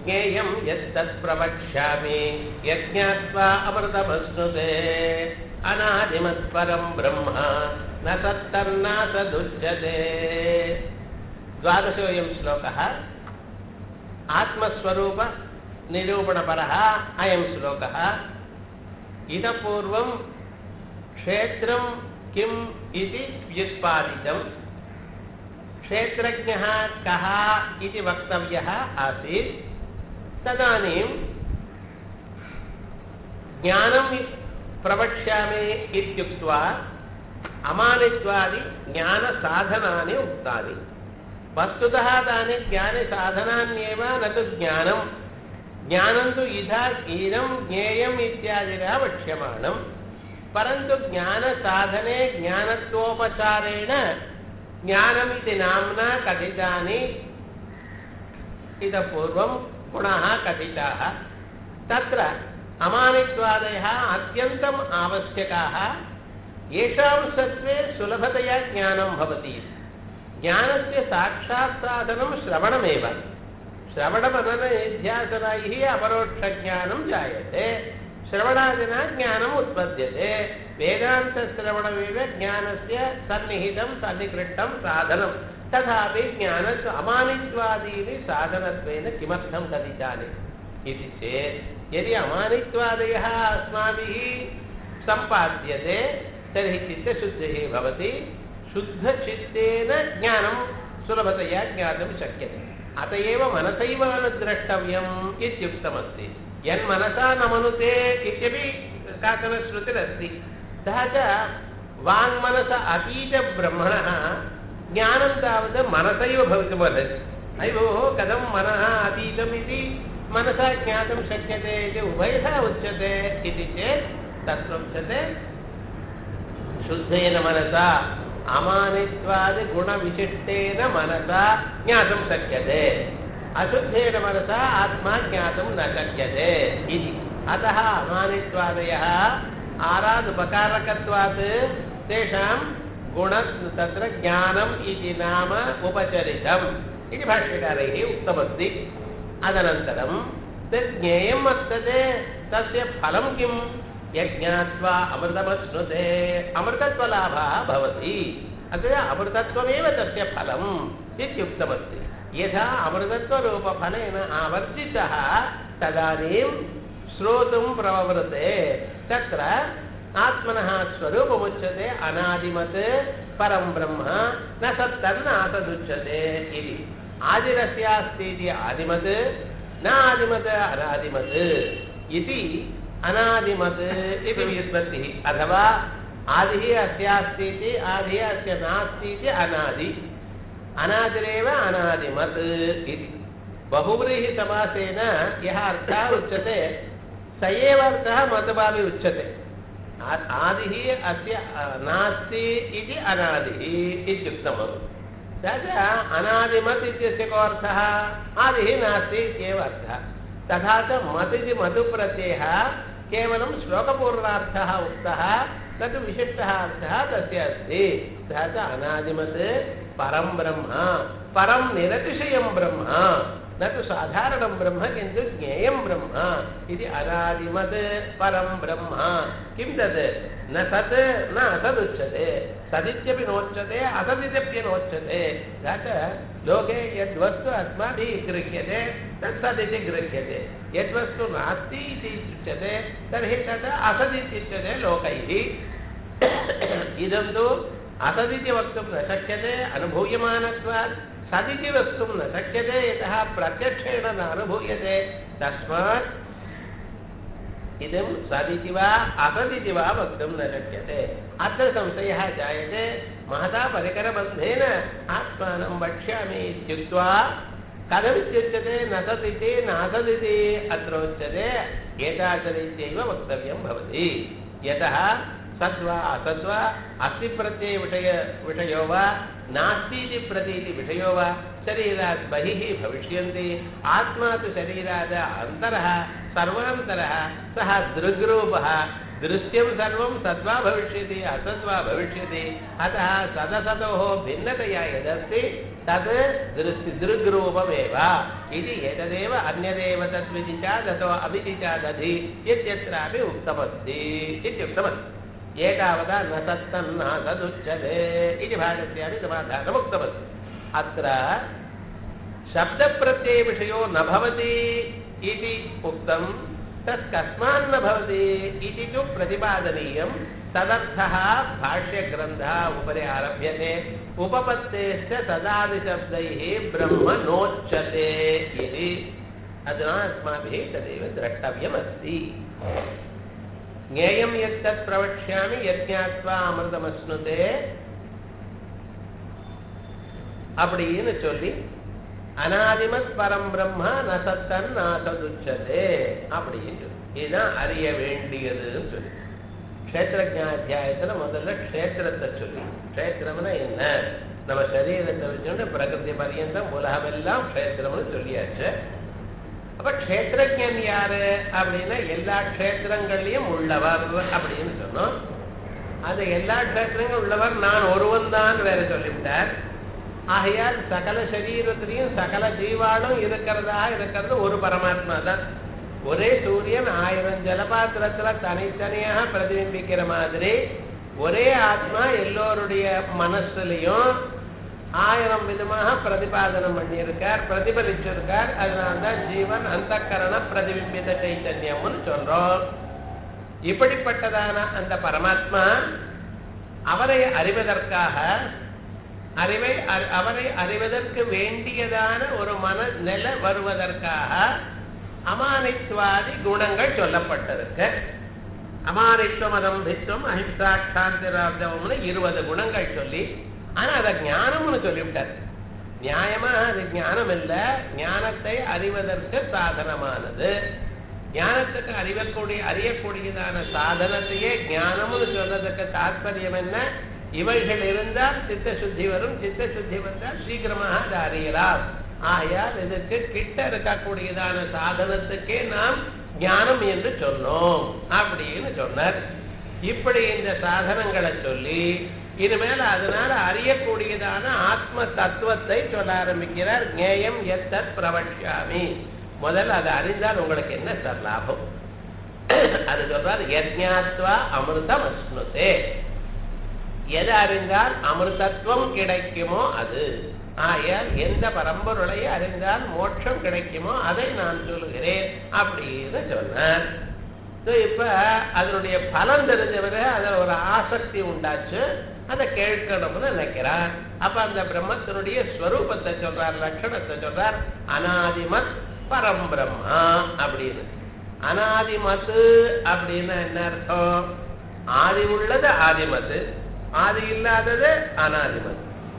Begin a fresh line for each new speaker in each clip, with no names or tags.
ज्ञेयं यत्तत् प्रवक्ष्यामि यज्ञात्वा अमृतमश्नुते अनादिमत्परं ब्रह्म न सत्तन्नासदुच्यते द्वादशोऽयं श्लोकः आत्मस्वरूपनिरूपणपरः अयं श्लोकः इतः पूर्वं क्षेत्रं किम् इति व्युत्पादितम् क्षेत्रज्ञः कः इति वक्तव्यः आसीत् तदानीं ज्ञानं प्रवक्ष्यामि इत्युक्त्वा अमानित्वादि ज्ञानसाधनानि उक्तानि वस्तुतः तानि ज्ञानसाधनान्येव न तु ज्ञानं ज्ञानं तु इधा इदं ज्ञेयम् इत्यादिना वक्ष्यमाणं परन्तु ज्ञानसाधने ज्ञानत्वोपचारेण ज्ञानमिति नाम्ना कथितानि इतः पूर्वं गुणाः कथिताः तत्र अमानित्वादयः अत्यन्तम् आवश्यकाः येषां सत्त्वे सुलभतया ज्ञानं भवति ज्ञानस्य साक्षात् साधनं श्रवणमेव श्रवणमनननिध्यासनैः अपरोक्षज्ञानं जायते श्रवणादिना ज्ञानम् उत्पद्यते वेदान्तश्रवणमेव ज्ञानस्य सन्निहितं सन्निकृष्टं साधनं तथापि ज्ञानस्य अमानित्वादीनि साधनत्वेन किमर्थं कथितानि इति चेत् यदि अमानित्वादयः अस्माभिः सम्पाद्यते तर्हि चित्तशुद्धिः भवति शुद्धचित्तेन ज्ञानं सुलभतया ज्ञातुं शक्यते अत एव मनसैव अनुद्रष्टव्यम् इत्युक्तमस्ति यन्मनसा न मनुते इत्यपि काचन श्रुतिरस्ति सः च वाङ्मनस अतीतब्रह्मणः ज्ञानं तावत् मनसैव भवितुमर्हति अयो कथं मनः अतीतम् इति मनसा ज्ञातुं शक्यते इति उभयथा उच्यते इति चेत् तत्र उच्यते शुद्धेन मनसा अमानित्वादिगुणविशिष्टेन मनसा ज्ञातुं शक्यते अशुद्धेन मनसा आत्मा ज्ञातुं न शक्यते इति अतः अमानित्वादयः आरादुपकारकत्वात् तेषां गुण तत्र ज्ञानम् इति नाम उपचरितम् इति भाष्यकारैः उक्तमस्ति अनन्तरं तत् ज्ञेयं वर्तते तस्य फलं किम् यज्ञात्वा अमृतमश्नुते अमृतत्वलाभः भवति अत्र अमृतत्वमेव तस्य फलम् इत्युक्तमस्ति यथा अमृतत्वरूपफलेन आवर्जितः तदानीं श्रोतुं प्रववृते तत्र आत्मनः स्वरूपमुच्यते अनादिमत् परं ब्रह्म न सत्तन्नासदुच्यते इति आदिरस्यास्ति इति आदिमत् न आदिमत् अनादिमत् इति अनादिमत् इति व्युत्पत्तिः अथवा आदिः अस्यास्ति इति आदिः अस्य नास्ति इति अनादि अनादिरेव अनादिमत् इति बहुव्रीहिसमासेन यः अर्थः उच्यते स एव अर्थः मतभावि उच्यते आदिः अस्य नास्ति इति अनादिः इत्युक्तम् स च अनादिमत् इत्यस्य को अर्थः आदिः नास्ति इत्येव अर्थः तथा च मत् इति मधुप्रत्ययः केवलं श्लोकपूर्णार्थः उक्तः तत् विशिष्टः अर्थः तस्य अस्ति सः च अनादिमत् परं ब्रह्म परं निरतिशयं ब्रह्म न तु साधारणं ब्रह्म किन्तु ज्ञेयं ब्रह्म इति अनादिमत् परं ब्रह्म किं तत् न सत् न असदुच्यते सदित्यपि नोच्यते असदित्यपि नोच्यते स च लोके यद्वस्तु अस्माभिः गृह्यते तत् सदिति गृह्यते यद्वस्तु नास्ति इति उच्यते तर्हि तत् असदित्युच्यते लोकैः इदं तु असदिति वक्तुं न शक्यते अनुभूयमानत्वात् सदिति वक्तुं न शक्यते यतः प्रत्यक्षेण न अनुभूयते तस्मात् इदं सदिति वा असदिति वा वक्तुं न शक्यते अत्र संशयः जायते महता परिकरबन्धेन आत्मानं वक्ष्यामि इत्युक्त्वा कथमित्युच्यते न सदिति नासदिति अत्र उच्यते एतादृरीत्यैव वक्तव्यं भवति यतः सद्वा असद्वा अस्ति प्रत्ययविषय विषयो वा नास्ति इति प्रतीति विषयो वा शरीरात् बहिः भविष्यन्ति आत्मा तु शरीरात् अन्तरः सर्वान्तरः सः दृग्रूपः दृश्यं सर्वं सद्वा भविष्यति असद्वा भविष्यति अतः सदसतोः भिन्नतया यदस्ति तद् दृष्टि दृग्रूपमेव इति एतदेव अन्यदेव तद्विधि चादतो अविधि चादधि इत्यत्रापि उक्तमस्ति इत्युक्तमस्ति एतावता न सत्तन्न तदुच्यते इति भागस्यापि समाधानमुक्तमस्ति अत्र शब्दप्रत्ययविषयो न भवति इति उक्तं तत् कस्मान्न भवति इति तु प्रतिपादनीयं तदर्थः भाष्यग्रन्थः उपरि आरभ्यते उपपत्तेश्च तदादिशब्दैः ब्रह्म नोच्यते इति अधुना अस्माभिः तदेव द्रष्टव्यमस्ति ज्ञेयं यत्तत् प्रवक्ष्यामि यज्ञात्वा अमृतमश्नुते அப்படின்னு சொல்லி அனாதிமத் பரம் பிரம்மா நசத்தன் நாசதுச்சதே அப்படின்னு சொல்லி இதுதான் அறிய வேண்டியதுன்னு சொல்லி க்ஷேத்திரஜாத்தியாயத்துல முதல்ல க்ஷேத்திரத்தை சொல்லி க்ஷேத்திரம்னா என்ன நம்ம சரீரத்தை வச்சுட்டு பிரகிருதி பரியந்தம் உலகமெல்லாம் க்ஷேத்திரம்னு சொல்லியாச்சு அப்ப க்ஷேத்திரஜன் யாரு அப்படின்னா எல்லா க்ஷேத்திரங்கள்லயும் உள்ளவர் அப்படின்னு சொன்னோம் அந்த எல்லா க்ஷேத்திரங்களும் உள்ளவர் நான் ஒருவன் தான் வேற சொல்லிவிட்டார் ஆகையால் சகல சரீரத்திலையும் சகல ஜீவாலும் இருக்கிறதாக இருக்கிறது ஒரு பரமாத்மா தான் ஒரே சூரியன் ஆயிரம் ஜலபாத்திரத்துல தனித்தனியாக பிரதிபிம்பிக்கிற மாதிரி ஒரே ஆத்மா எல்லோருடைய மனசுலையும் ஆயிரம் விதமாக பிரதிபாதனம் பண்ணியிருக்கார் பிரதிபலிச்சிருக்கார் அதனால்தான் ஜீவன் அந்த கரண பிரதிபிம்பித சைத்தன்யம்னு சொல்றோம் இப்படிப்பட்டதான அந்த பரமாத்மா அவரை அறிவதற்காக அறிவை அவரை அறிவதற்கு வேண்டியதான ஒரு மன நிலை வருவதற்காக அமானித்வாதி குணங்கள் சொல்லப்பட்டிருக்கு அமானித்துவம் அதம்பித்துவம் அஹிம்சா சாந்திராப்தவம்னு இருபது குணங்கள் சொல்லி ஆனா அதை ஞானம்னு சொல்லிவிட்டார் நியாயமா அது ஞானம் இல்லை ஞானத்தை அறிவதற்கு சாதனமானது ஞானத்துக்கு அறிவக்கூடிய அறியக்கூடியதான சாதனத்தையே ஞானம்னு சொல்றதுக்கு தாற்பயம் என்ன இவைகள் இருந்தால் சித்த சுத்தி வரும் சித்த சுத்தி வந்தால் சீக்கிரமாக அதை அறியலாம் ஆகையால் இதற்கு கிட்ட இருக்கக்கூடியதான சாதனத்துக்கே நாம் ஞானம் என்று சொன்னோம் அப்படின்னு சொன்னார் இப்படி இந்த சாதனங்களை சொல்லி இனிமேல் அதனால அறியக்கூடியதான ஆத்ம தத்துவத்தை சொல்ல ஆரம்பிக்கிறார் ஞேயம் எத்தத் பிரவட்சாமி முதல்ல அதை அறிந்தால் உங்களுக்கு என்ன சார் லாபம் அது சொல்றார் யஜ்ஞாத்வா அமிர்தம் அஸ்னுதே எது அறிந்தால் அமிர்தத்துவம் கிடைக்குமோ அது ஆகையால் எந்த பரம்பொருளை அறிந்தால் மோட்சம் கிடைக்குமோ அதை நான் சொல்லுகிறேன் அப்படின்னு சொன்னார் இப்ப அதனுடைய பலன் தெரிஞ்சவரை அதில் ஒரு ஆசக்தி உண்டாச்சு அதை கேட்கணும்னு நினைக்கிறார் அப்ப அந்த பிரம்மத்தினுடைய ஸ்வரூபத்தை சொல்றார் லட்சணத்தை சொல்றார் அனாதிமத் பரம் பிரம்மா அப்படின்னு அனாதிமத்து அப்படின்னா என்ன அர்த்தம் ஆதி உள்ளது ஆதிமத்து ஆதி இல்லாதது அனாதிமத்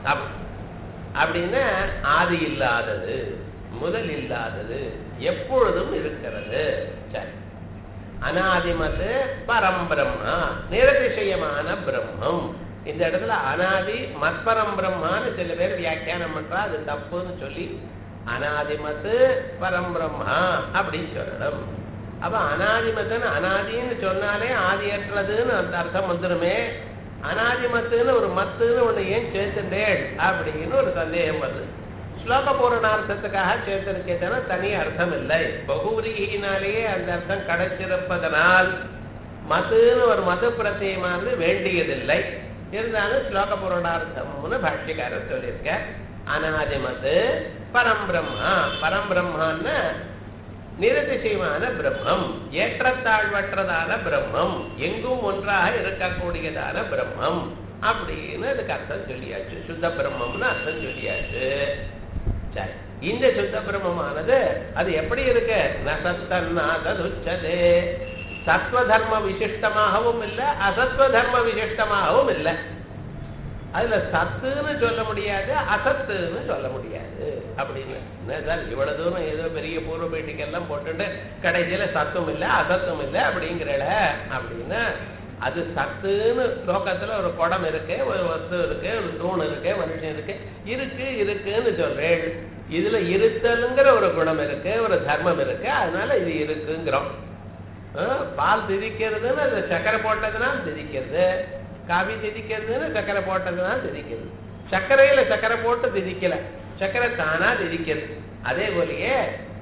அப்படின்னா ஆதி இல்லாதது முதல் இல்லாதது எப்பொழுதும் இருக்கிறது சரி அனாதிமத்து பரம் பிரம்மா நிரதிசயமான பிரம்மம் இந்த இடத்துல அனாதி மத்பரம் பிரம்மான்னு சில பேர் வியாக்கியானம் பண்றா அது தப்புன்னு சொல்லி அனாதிமத்து பரம் பிரம்மா அப்படின்னு சொல்லணும் அப்ப அனாதிமத்துன்னு அனாதின்னு சொன்னாலே ஆதியற்றதுன்னு அந்த அர்த்தம் வந்துருமே அனாதிமத்துன்னு ஒரு மத்துன்னு ஒண்ணு ஏன் சேர்த்துட்டேன் அப்படின்னு ஒரு சந்தேகம் வருது ஸ்லோக பூரணார்த்தத்துக்காக சேர்த்திருக்கேன்னா தனி அர்த்தம் இல்லை பகுரீகினாலேயே அந்த அர்த்தம் கிடைச்சிருப்பதனால் மதுன்னு ஒரு மது பிரத்தியமானது வேண்டியதில்லை இருந்தாலும் ஸ்லோக பூரணார்த்தம்னு பாஷ்யக்காரர் சொல்லியிருக்க அனாதிமது பரம்பிரம்மா பரம்பிரம்மான்னு நிரதிசயமான பிரம்மம் ஏற்றத்தாழ்வற்றதான பிரம்மம் எங்கும் ஒன்றாக இருக்கக்கூடியதான பிரம்மம் அப்படின்னு அதுக்கு அர்த்தம் சொல்லியாச்சு சுத்த பிரம்மம்னு அர்த்தம் சொல்லியாச்சு சரி இந்த சுத்த பிரம்மமானது அது எப்படி இருக்கு நசத்தன்னாதே சத்வ தர்ம விசிஷ்டமாகவும் இல்லை அசத்வ தர்ம விசிஷ்டமாகவும் இல்லை அதுல சத்துன்னு சொல்ல முடியாது அசத்துன்னு சொல்ல முடியாது அப்படின்னு என்ன சார் இவ்வளவு தூரம் ஏதோ பெரிய பூர்வ பேட்டிக்கெல்லாம் போட்டுட்டு கடைசியில சத்தும் இல்லை அசத்தும் இல்லை அப்படிங்கிறல அப்படின்னா அது சத்துன்னு லோகத்துல ஒரு குடம் இருக்கு ஒரு வஸ்து இருக்கு ஒரு தூண் இருக்கு மனுஷன் இருக்கு இருக்கு இருக்குன்னு சொல்றேன் இதுல இருத்தலுங்கிற ஒரு குணம் இருக்கு ஒரு தர்மம் இருக்கு அதனால இது இருக்குங்கிறோம் பால் திதிக்கிறதுன்னு அது சக்கரை போட்டதுனால திதிக்கிறது காவி திதிக்கிறதுன்னு சக்கரை போட்டதுனால திதிக்கிறது சர்க்கரையில சர்க்கரை போட்டு திதிக்கல சர்க்கரை தானா திதிக்கிறது அதே போலயே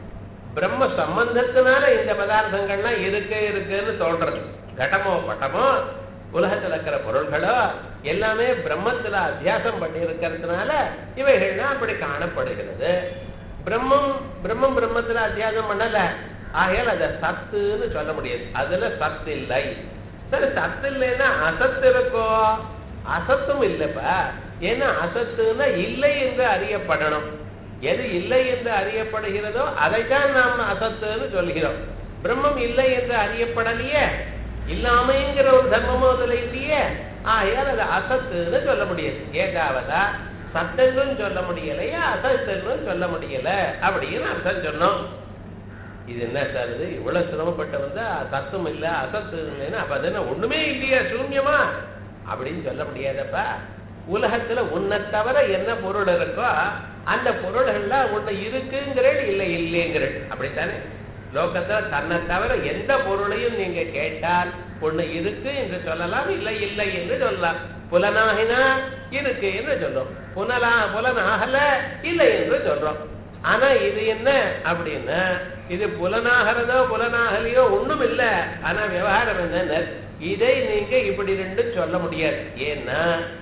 பிரம்ம சம்பந்தத்தினால இந்த பதார்த்தங்கள்லாம் இருக்கு இருக்குன்னு தோன்றது கடமோ பட்டமோ உலகத்துல இருக்கிற பொருள்களோ எல்லாமே பிரம்மத்துல அத்தியாசம் பண்ணி இருக்கிறதுனால இவைகள்லாம் அப்படி காணப்படுகிறது பிரம்மம் பிரம்மம் பிரம்மத்துல அத்தியாசம் பண்ணல ஆகையால் அதை சத்துன்னு சொல்ல முடியாது அதுல சத்து இல்லை சரி சத்து இல்லைன்னா அசத்து இருக்கோ அசத்தும் இல்லப்பா ஏன்னா அசத்துன்னா இல்லை என்று அறியப்படணும் எது இல்லை என்று அறியப்படுகிறதோ அதைத்தான் நாம் அசத்துன்னு சொல்கிறோம் பிரம்மம் இல்லை என்று அறியப்படலையே இல்லாமைங்கிற ஒரு தர்மமோ அதுல இல்லையே ஆகையால் அது அசத்துன்னு சொல்ல முடியாது ஏகாவதா சத்தென்றும் சொல்ல முடியலையா அசத்தென்றும் சொல்ல முடியல அப்படின்னு அர்த்தம் சொன்னோம் இது என்ன சார் இது இவ்வளவு சிரமப்பட்டு வந்தா சத்தம் இல்ல அசத்து இல்லைன்னா அப்ப அது என்ன ஒண்ணுமே இல்லையா சூன்யமா அப்படின்னு சொல்ல முடியாதப்பா உலகத்துல உன்னை தவிர என்ன பொருள் இருக்கோ அந்த பொருள்கள்லாம் ஒண்ணு இருக்குங்கிறேன் இல்லை இல்லைங்கிறேன் அப்படித்தானே லோகத்துல தன்னை தவிர எந்த பொருளையும் நீங்க கேட்டால் ஒண்ணு இருக்கு என்று சொல்லலாம் இல்லை இல்லை என்று சொல்லலாம் புலனாகினா இருக்கு என்று சொல்றோம் புனலா புலனாகல இல்லை என்று சொல்றோம் ஆனா இது என்ன அப்படின்னா இது புலனாகிறதோ புலனாகலையோ ஒண்ணும் இல்ல ஆனா விவகாரம் என்ன இதை நீங்க இப்படி ரெண்டு சொல்ல முடியாது ஏன்னா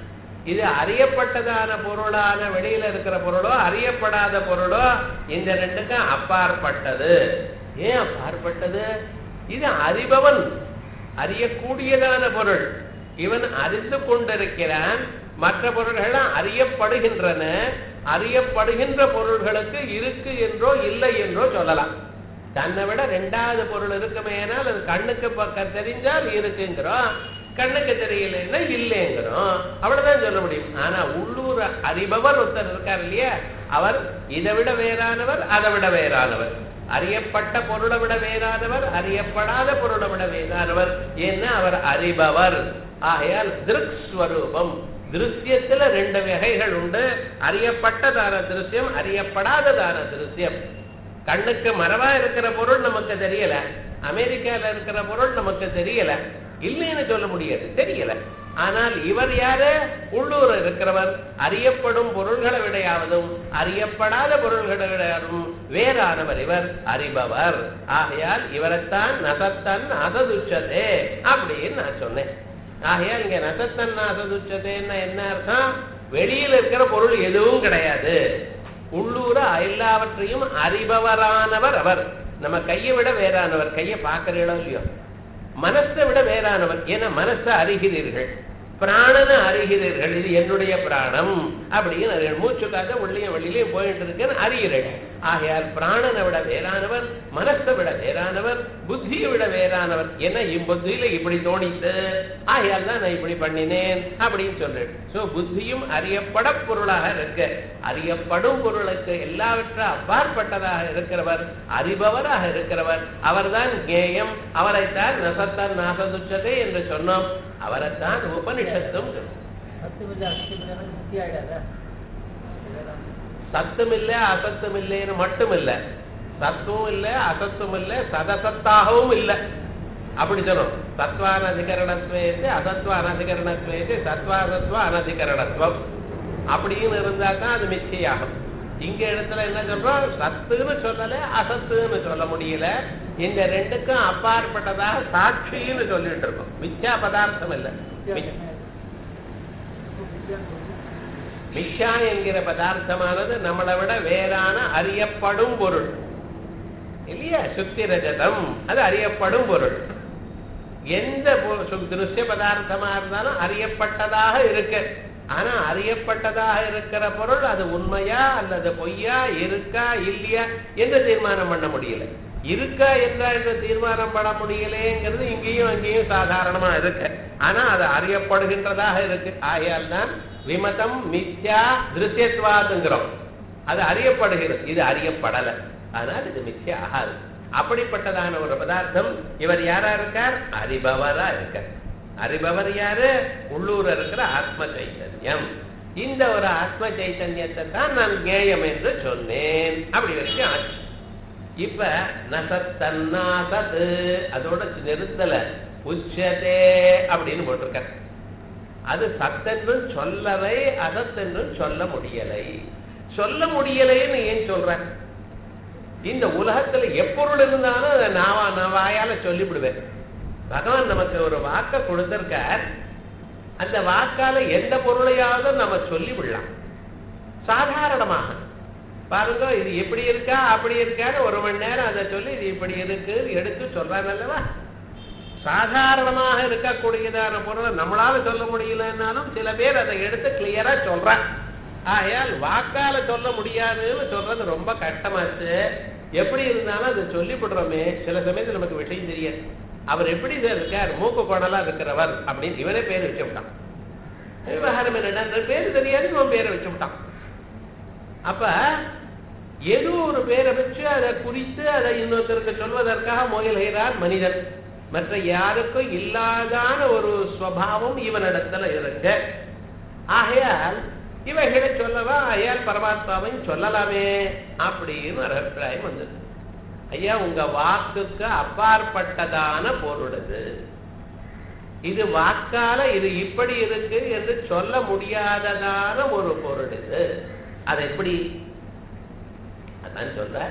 இது அறியப்பட்டதான பொருளான வெளியில இருக்கிற பொருளோ அறியப்படாத பொருளோ இந்த ரெண்டுக்கும் அப்பாற்பட்டது ஏன் அப்பாற்பட்டது இது அறிபவன் அறியக்கூடியதான பொருள் இவன் அறிந்து கொண்டிருக்கிறான் மற்ற பொருள்கள் அறியப்படுகின்றன அறியப்படுகின்ற பொருள்களுக்கு இருக்கு என்றோ இல்லை என்றோ சொல்லலாம் தன்னை விட ரெண்டாவது பொருள் இருக்குமேனால் அது கண்ணுக்கு பக்கம் தெரிஞ்சால் இருக்குங்கிறோம் கண்ணுக்கு தெரியலன்னா இல்லைங்கிறோம் அவ்வளவுதான் சொல்ல முடியும் ஆனா உள்ளூர் அறிபவர் ஒருத்தர் இருக்கார் இல்லையா அவர் இதை விட வேறானவர் அதை விட வேறானவர் அறியப்பட்ட பொருளை விட வேறானவர் அறியப்படாத பொருளை விட வேறானவர் ஏன்னா அவர் அறிபவர் ஆகையால் திருக் ஸ்வரூபம் திருஷ்யத்துல ரெண்டு வகைகள் உண்டு அறியப்பட்டதான திருஷ்யம் அறியப்படாததான திருஷ்யம் கண்ணுக்கு மரவா இருக்கிற பொருள் நமக்கு தெரியல அமெரிக்கால இருக்கிற பொருள் நமக்கு தெரியல இல்லைன்னு சொல்ல முடியாது தெரியல ஆனால் இவர் யாரு உள்ளூர் இருக்கிறவர் அறியப்படும் பொருள்களை விடையாவதும் அறியப்படாத பொருள்களை விடையாவதும் வேறானவர் இவர் அறிபவர் ஆகையால் இவரைத்தான் நசத்தன் அசதுச்சதே அப்படின்னு நான் சொன்னேன் ஆகையால் இங்க நசத்தன் அசதுச்சதேன்னா என்ன அர்த்தம் வெளியில் இருக்கிற பொருள் எதுவும் கிடையாது உள்ளூர எல்லாவற்றையும் அறிபவரானவர் அவர் நம்ம கையை விட வேறானவர் கையை பார்க்கிறீங்களோ இல்லையோ மனசை விட வேறானவர் ஏன்னா மனசை அறிகிறீர்கள் பிராணனை அறிகிறீர்கள் இது என்னுடைய பிராணம் அப்படின்னு மூச்சு காத்த உள்ளியும் வெளியிலையும் போயிட்டு இருக்கேன்னு அறிகிறீர்கள் ஆகையால் பிராணனை விட வேறானவர் மனசை விட வேறானவர் புத்தியை விட வேறானவர் ஏன்னா இம்புத்தியில இப்படி தோணித்து ஆகையால் தான் நான் இப்படி பண்ணினேன் அப்படின்னு சொல்றேன் சோ புத்தியும் அறியப்பட பொருளாக இருக்க அறியப்படும் பொருளுக்கு எல்லாவற்றும் அப்பாற்பட்டதாக இருக்கிறவர் அறிபவராக இருக்கிறவர் அவர்தான் கேயம் அவரைத்தான் நசத்தான் நாசதுச்சதே என்று சொன்னோம் அவரைத்தான் உபனிஷத்தும் சத்தும் இல்லை அசத்தும் இல்லைன்னு மட்டும் இல்லை சத்தும் இல்லை அசத்தும் இல்லை சதசத்தாகவும் இல்லை அப்படி சொல்லணும் சத்வான அதிகரணத்துவத்து அசத்வ அனதிகரணத்துவத்து சத்வாசத்வ அனதிகரணத்துவம் அப்படின்னு இருந்தா தான் அது மிச்சையாகும் இங்க இடத்துல என்ன சொல்றோம் சத்துன்னு சொல்லல அசத்துன்னு சொல்ல முடியல இந்த ரெண்டுக்கும் அப்பாற்பட்டதாக சாட்சின்னு சொல்லிட்டு இருக்கோம் மிச்சா பதார்த்தம் இல்லை மிஷா என்கிற பதார்த்தமானது நம்மளை விட வேறான அறியப்படும் பொருள் இல்லையா சுத்தி ரஜதம் அது அறியப்படும் பொருள் எந்த திருஷ்ய பதார்த்தமா இருந்தாலும் அறியப்பட்டதாக இருக்கு ஆனா அறியப்பட்டதாக இருக்கிற பொருள் அது உண்மையா அல்லது பொய்யா இருக்கா இல்லையா என்று தீர்மானம் பண்ண முடியல இருக்கா என்றா என்று தீர்மானம் பண்ண முடியலேங்கிறது இங்கேயும் அங்கேயும் சாதாரணமா இருக்கு ஆனா அது அறியப்படுகின்றதாக இருக்கு ஆகையால் தான் விமதம் மித்யா திருஷ்யத்வாதுங்கிறோம் அது அறியப்படுகிறது இது அறியப்படலை ஆனால் இது மித்யா ஆகாது அப்படிப்பட்டதான ஒரு பதார்த்தம் இவர் யாரா இருக்கார் அறிபவரா இருக்கார் அறிபவர் யாரு உள்ளூர் இருக்கிற ஆத்ம சைத்தன்யம் இந்த ஒரு ஆத்ம சைத்தன்யத்தை தான் நான் கேயம் என்று சொன்னேன் அப்படி வரைக்கும் ஆச்சு இப்ப நசத்தன்னாசது அதோட நிறுத்தல உச்சதே அப்படின்னு போட்டிருக்க அது சத்தென்றும் சொல்லவை அதத்தென்றும் சொல்ல முடியலை சொல்ல முடியலைன்னு ஏன் சொல்றேன் இந்த உலகத்துல எப்பொருள் இருந்தாலும் அதை நாவா நான் வாயால சொல்லிவிடுவேன் பகவான் நமக்கு ஒரு வாக்க கொடுத்திருக்கார் அந்த வாக்கால எந்த பொருளையாவது நம்ம சொல்லி விடலாம் சாதாரணமாக பாருங்க இது எப்படி இருக்கா அப்படி இருக்கான்னு ஒரு மணி நேரம் அதை சொல்லி இது இப்படி இருக்கு எடுத்து சொல்றாங்க அல்லவா சாதாரணமாக இருக்கக்கூடியதான பொருளை நம்மளால சொல்ல முடியலன்னாலும் சில பேர் அதை எடுத்து கிளியரா சொல்றாங்க ஆகையால் வாக்கால சொல்ல முடியாதுன்னு சொல்றது ரொம்ப கஷ்டமாச்சு எப்படி இருந்தாலும் அதை சொல்லிவிடுறோமே சில சமயத்தில் நமக்கு விஷயம் தெரியாது அவர் எப்படி சார் இருக்கார் மூக்கு கோணலா இருக்கிறவர் அப்படின்னு இவனே பேர் வச்சு விட்டான் விவகாரம் என்னடா பேர் தெரியாது இவன் பேரை வச்சு விட்டான் அப்ப ஏதோ ஒரு பேரை வச்சு அதை குறித்து அதை இன்னொருத்தருக்கு சொல்வதற்காக முயல்கிறார் மனிதன் மற்ற யாருக்கும் இல்லாதான ஒரு ஸ்வபாவம் இவனிடத்துல இருக்கு ஆகையால் இவைகளை சொல்லவா ஐயால் பரமாத்மாவையும் சொல்லலாமே அப்படின்னு ஒரு அபிப்பிராயம் வந்தது ஐயா உங்க வாக்குக்கு அப்பாற்பட்டதான பொருள் இது இது வாக்கால இது இப்படி இருக்கு என்று சொல்ல முடியாததான ஒரு பொருள் இது அது எப்படி அதான் சொல்ற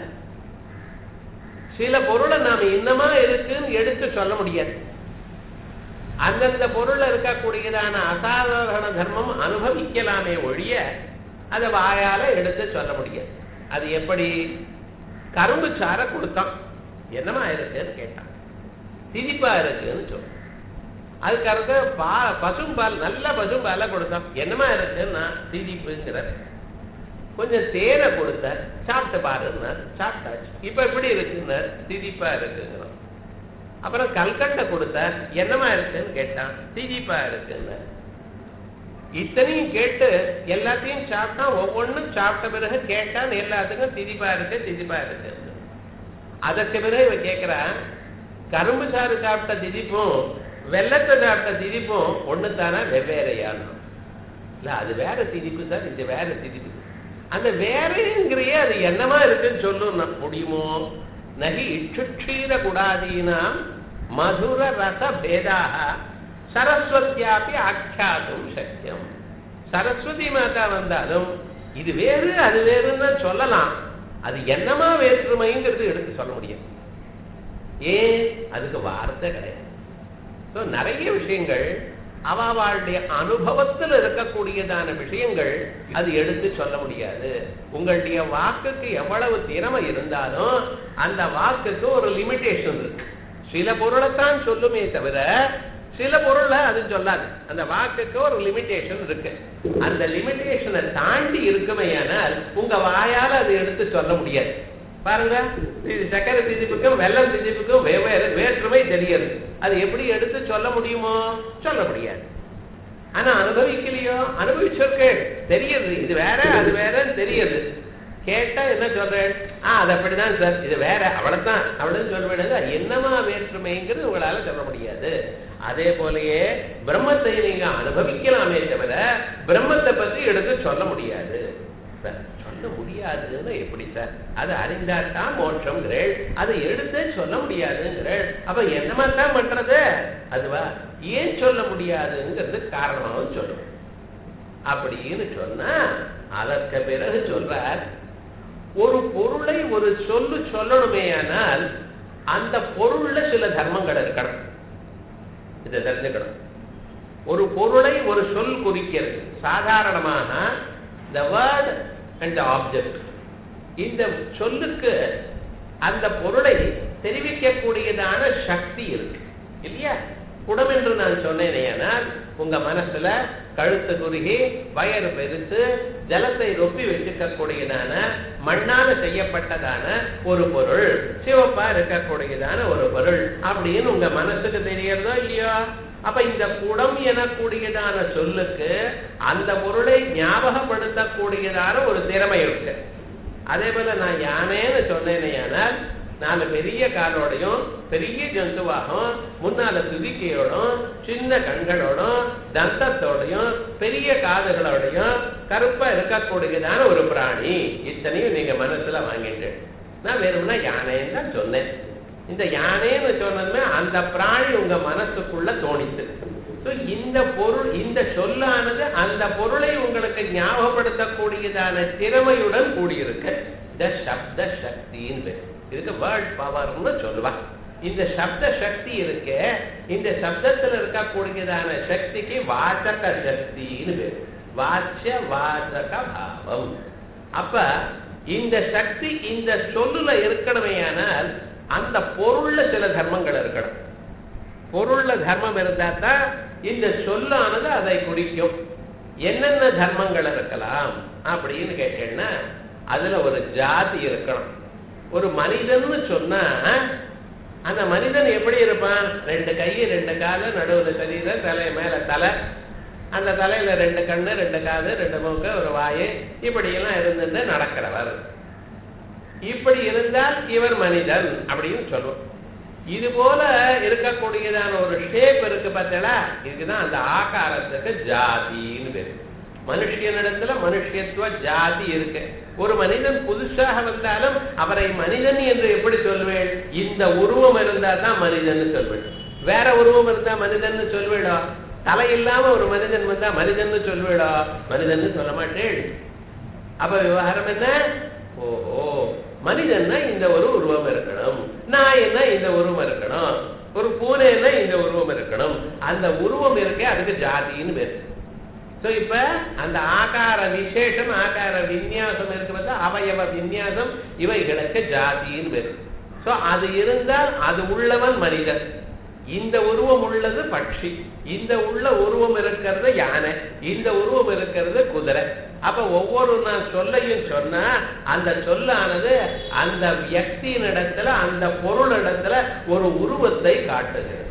சில பொருளை நாம இன்னமா இருக்குன்னு எடுத்து சொல்ல முடியாது அந்தந்த பொருள்ல இருக்கக்கூடியதான அசாதாரண தர்மம் அனுபவிக்கலாமே ஒழிய அதை வாயால எடுத்து சொல்ல முடியாது அது எப்படி கரும்பு சாரை கொடுத்தான் என்னமா இருக்குன்னு கேட்டான் திதிப்பா இருக்குன்னு சொல்றான் அதுக்கடுத்து பா பசும்பால் நல்ல பசும்பால கொடுத்தான் என்னமா இருக்குன்னா திதிப்புங்கிற கொஞ்சம் தேனை கொடுத்தார் சாப்பிட்டு பாருன்னார் சாப்பிட்டாச்சு இப்ப எப்படி இருக்குன்னார் திதிப்பா இருக்குங்கிறான் அப்புறம் கல்கட்டை கொடுத்தார் என்னமா இருக்குன்னு கேட்டான் திதிப்பா இருக்குன்னார் இத்தனையும் கேட்டு எல்லாத்தையும் சாப்பிட்டா ஒவ்வொன்றும் சாப்பிட்ட பிறகு கேட்டான் எல்லாத்துக்கும் திதிப்பா இருக்கு திதிப்பா இருக்கு அதற்கு பிறகு இவன் கேட்கிறான் கரும்பு சாறு சாப்பிட்ட திதிப்பும் வெள்ளத்தை சாப்பிட்ட திதிப்பும் ஒண்ணு தானே வெவ்வேறையான இல்ல அது வேற திதிப்பு சார் இது வேற திதிப்பு அந்த வேறங்கிறையே அது என்னமா இருக்குன்னு சொல்லு முடியுமோ நகி இச்சுட்சீர குடாதீனாம் மதுர ரச பேதாக சரஸ்வத்தியாப்பி ஆக்கியாதும் சக்கியம் சரஸ்வதி மாதா வந்தாலும் இது வேறு அது வேறுன்னு தான் சொல்லலாம் அது என்னமா வேற்றுமைங்கிறது எடுத்து சொல்ல முடியும் ஏன் அதுக்கு வார்த்தை கிடையாது ஸோ நிறைய விஷயங்கள் அவளுடைய அனுபவத்தில் இருக்கக்கூடியதான விஷயங்கள் அது எடுத்து சொல்ல முடியாது உங்களுடைய வாக்குக்கு எவ்வளவு திறமை இருந்தாலும் அந்த வாக்குக்கு ஒரு லிமிடேஷன் இருக்கு சில பொருளைத்தான் சொல்லுமே தவிர சில பொருளை அது சொல்லாது அந்த வாக்குக்கு ஒரு லிமிடேஷன் இருக்கு அந்த லிமிடேஷனை தாண்டி இருக்குமையானால் உங்க வாயால அதை எடுத்து சொல்ல முடியாது பாருங்க இது சக்கரை திதிப்புக்கும் வெள்ளம் திதிப்புக்கும் வெவ்வேறு வேற்றுமை தெரியுது அது எப்படி எடுத்து சொல்ல முடியுமோ சொல்ல முடியாது ஆனா அனுபவிக்கலையோ அனுபவிச்சிருக்கேன் தெரியுது இது வேற அது வேறன்னு தெரியுது கேட்டா என்ன சொல்றேன் ஆ அது அப்படிதான் சார் இது வேற அவ்வளவுதான் அவ்வளவு சொல்ல வேண்டியது என்னமா வேற்றுமைங்கிறது உங்களால சொல்ல முடியாது அதே போலயே பிரம்மத்தை நீங்க அனுபவிக்கலாமே தவிர பிரம்மத்தை பத்தி எடுத்து சொல்ல முடியாது சொல்ல முடியாதுன்னு எப்படி சார் அது அறிந்தாத்தான் மோட்சம்ங்கிறேள் அதை எடுத்து சொல்ல முடியாதுங்கிறேள் அப்ப என்னமா தான் பண்றது அதுவா ஏன் சொல்ல முடியாதுங்கிறது காரணமாகவும் சொல்லும் அப்படின்னு சொன்னா அதற்கு பிறகு சொல்றார் ஒரு பொருளை ஒரு சொல்லு சொல்லணுமே ஆனால் அந்த பொருள்ல சில தர்மங்கள் இருக்கணும் இதை தெரிஞ்சுக்கணும் ஒரு பொருளை ஒரு சொல் குறிக்கிறது சாதாரணமாக the word and the object இந்த சொல்லுக்கு அந்த பொருளை தெரிவிக்கக்கூடியதான சக்தி இருக்கு இல்லையா குடம் என்று நான் சொன்னேனேயானால் உங்க மனசுல கழுத்து குறுகி வயறு பெருத்து ஜலத்தை ரொப்பி வச்சுக்கக்கூடியதான மண்ணால செய்யப்பட்டதான ஒரு பொருள் சிவப்பா இருக்கக்கூடியதான ஒரு பொருள் அப்படின்னு உங்க மனசுக்கு தெரியறதோ இல்லையோ அப்ப இந்த குடம் எனக்கூடியதான சொல்லுக்கு அந்த பொருளை ஞாபகப்படுத்தக்கூடியதான ஒரு திறமை இருக்கு அதே போல நான் யானேன்னு சொன்னேனேயானால் நாலு பெரிய காலோடையும் பெரிய ஜந்துவாகும் முன்னால துதிக்கையோடும் சின்ன கண்களோடும் தந்தத்தோடையும் பெரிய காதுகளோடையும் கருப்பா இருக்கக்கூடியதான ஒரு பிராணி இத்தனையும் நீங்க மனசுல வாங்கிட்டு நான் வெறும்னா யானைன்னு தான் சொன்னேன் இந்த யானைன்னு சொன்னதுமே அந்த பிராணி உங்க மனசுக்குள்ள தோணித்து So, இந்த பொருள் இந்த சொல்லானது அந்த பொருளை உங்களுக்கு ஞாபகப்படுத்தக்கூடியதான திறமையுடன் கூடியிருக்கு இந்த சப்த சக்தின்னு பேர் இதுக்கு வேர்ட் பவர்னு சொல்லுவா இந்த சப்த சக்தி இருக்கு இந்த சப்தத்துல இருக்கக்கூடியதான சக்திக்கு வாசக சக்தின்னு பேர் வாச்ச வாசக பாவம் அப்ப இந்த சக்தி இந்த சொல்லுல இருக்கணுமேயானால் அந்த பொருள்ல சில தர்மங்கள் இருக்கணும் பொருள்ல தர்மம் இருந்தா தான் இந்த சொல்லானது அதை குறிக்கும் என்னென்ன தர்மங்கள் இருக்கலாம் அப்படின்னு கேட்டேன்னா அதுல ஒரு ஜாதி இருக்கணும் ஒரு மனிதன்னு சொன்னா அந்த மனிதன் எப்படி இருப்பான் ரெண்டு கை ரெண்டு காலு நடுவுல சரீரம் தலை மேல தலை அந்த தலையில ரெண்டு கண்ணு ரெண்டு காது ரெண்டு மூக்கு ஒரு வாயு இப்படி எல்லாம் இருந்துட்டு நடக்கிறவர் இப்படி இருந்தால் இவர் மனிதன் அப்படின்னு சொல்லுவோம் இது போல இருக்கக்கூடியதான ஒரு ஷேப் இருக்கு பார்த்தீங்களா இதுக்குதான் அந்த ஆகாரத்துக்கு ஜாதின்னு பேரு மனுஷனிடத்துல மனுஷத்துவ ஜாதி இருக்கு ஒரு மனிதன் புதுசாக வந்தாலும் அவரை மனிதன் என்று எப்படி சொல்வேன் இந்த உருவம் இருந்தா தான் மனிதன் சொல்வேன் வேற உருவம் இருந்தா மனிதன் சொல்வேடா தலை இல்லாம ஒரு மனிதன் வந்தா மனிதன் சொல்வேடா மனிதன் சொல்ல மாட்டேன் அப்ப விவகாரம் என்ன ஓஹோ மனிதன்னா இந்த ஒரு உருவம் இருக்கணும் நாய்னா இந்த உருவம் இருக்கணும் ஒரு பூனைன்னா இந்த உருவம் இருக்கணும் அந்த உருவம் இருக்கே அதுக்கு ஜாதின்னு பேரு ஸோ இப்ப அந்த ஆகார விசேஷம் ஆகார விநியாசம் இருக்கிறது அவயவ விநியாசம் இவைகளுக்கு ஜாதின்னு பேரு ஸோ அது இருந்தால் அது உள்ளவன் மனிதன் இந்த உருவம் உள்ளது பட்சி இந்த உள்ள உருவம் இருக்கிறது யானை இந்த உருவம் இருக்கிறது குதிரை அப்ப ஒவ்வொரு நான் சொல்லையும் சொன்னா அந்த சொல்லானது அந்த வியக்தியின் இடத்துல அந்த பொருள் இடத்துல ஒரு உருவத்தை காட்டுகிறது